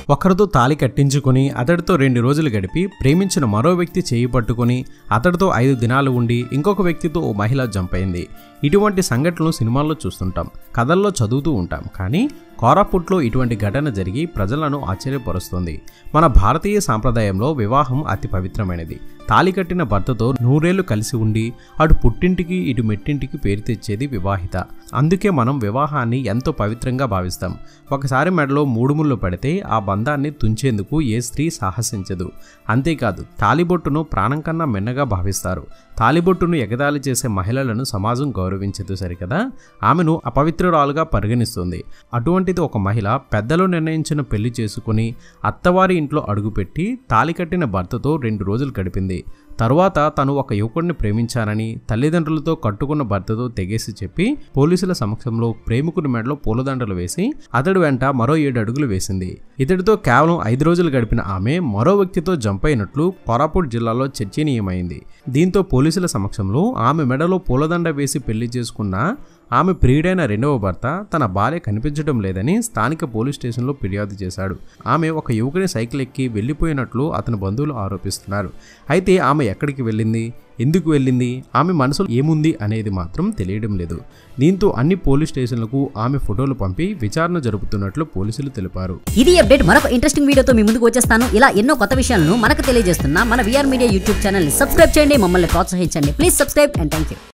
ఒకరితో తాలి కట్టించుకుని అతడితో రెండు రోజులు గడిపి ప్రేమించిన మరో వ్యక్తి చేయి పట్టుకుని అతడితో ఐదు దినాలు ఉండి ఇంకొక వ్యక్తితో ఓ మహిళ జంప్ అయింది ఇటువంటి సంఘటనలు సినిమాల్లో చూస్తుంటాం కథల్లో చదువుతూ ఉంటాం కానీ కోరాపుట్లో ఇటువంటి ఘటన జరిగి ప్రజలను ఆశ్చర్యపరుస్తుంది మన భారతీయ సాంప్రదాయంలో వివాహం అతి పవిత్రమైనది తాలి కట్టిన భర్తతో నూరేళ్లు కలిసి ఉండి అటు పుట్టింటికి ఇటు మెట్టింటికి పేరు తెచ్చేది వివాహిత అందుకే మనం వివాహాన్ని ఎంతో పవిత్రంగా భావిస్తాం ఒకసారి మెడలో మూడు ముళ్ళు పడితే ఆ బంధాన్ని తుంచేందుకు ఏ స్త్రీ సాహసించదు అంతేకాదు తాలిబొట్టును ప్రాణం కన్నా మిన్నగా భావిస్తారు తాలిబొట్టును ఎగతాళి చేసే మహిళలను సమాజం గౌరవించదు సరికదా ఆమెను అపవిత్రురాలుగా పరిగణిస్తుంది అటువంటిది ఒక మహిళ పెద్దలు నిర్ణయించిన పెళ్లి చేసుకుని అత్తవారి ఇంట్లో అడుగుపెట్టి తాలి కట్టిన భర్తతో రెండు రోజులు గడిపింది తరువాత తను ఒక యువకుడిని ప్రేమించానని తల్లిదండ్రులతో కట్టుకున్న భర్తతో తెగేసి చెప్పి పోలీసుల సమక్షంలో ప్రేమికుడి మెడలో పూలదండలు వేసి అతడి వెంట మరో ఏడు అడుగులు వేసింది ఇతడితో కేవలం ఐదు రోజులు గడిపిన ఆమె మరో వ్యక్తితో జంప్ అయినట్లు కోరాపుట్ జిల్లాలో చర్చనీయమైంది దీంతో పోలీసుల సమక్షంలో ఆమె మెడలో పూలదండ వేసి పెళ్లి చేసుకున్న ఆమె ప్రియుడైన రెండవ భర్త తన భార్య కనిపించడం లేదని స్థానిక పోలీస్ స్టేషన్లో ఫిర్యాదు చేశాడు ఆమె ఒక యువకుని సైకిల్ ఎక్కి వెళ్ళిపోయినట్లు అతని బంధువులు ఆరోపిస్తున్నారు అయితే ఆమె ఎక్కడికి వెళ్ళింది ఎందుకు వెళ్ళింది ఆమె మనసులో ఏముంది అనేది మాత్రం తెలియడం లేదు దీంతో అన్ని పోలీస్ స్టేషన్లకు ఆమె ఫోటోలు పంపి విచారణ జరుపుతున్నట్లు పోలీసులు తెలిపారు ఇది అప్డేట్ మరొక ఇంట్రెస్టింగ్ వీడియోతో మీ ముందుకు వచ్చేస్తాను ఇలా ఎన్నో కొత్త విషయాలను మనకు తెలియజేస్తున్న మన VR media YouTube channel subscribe చేయండి మమ్మల్ని ప్రోత్సహించండి please subscribe and thank you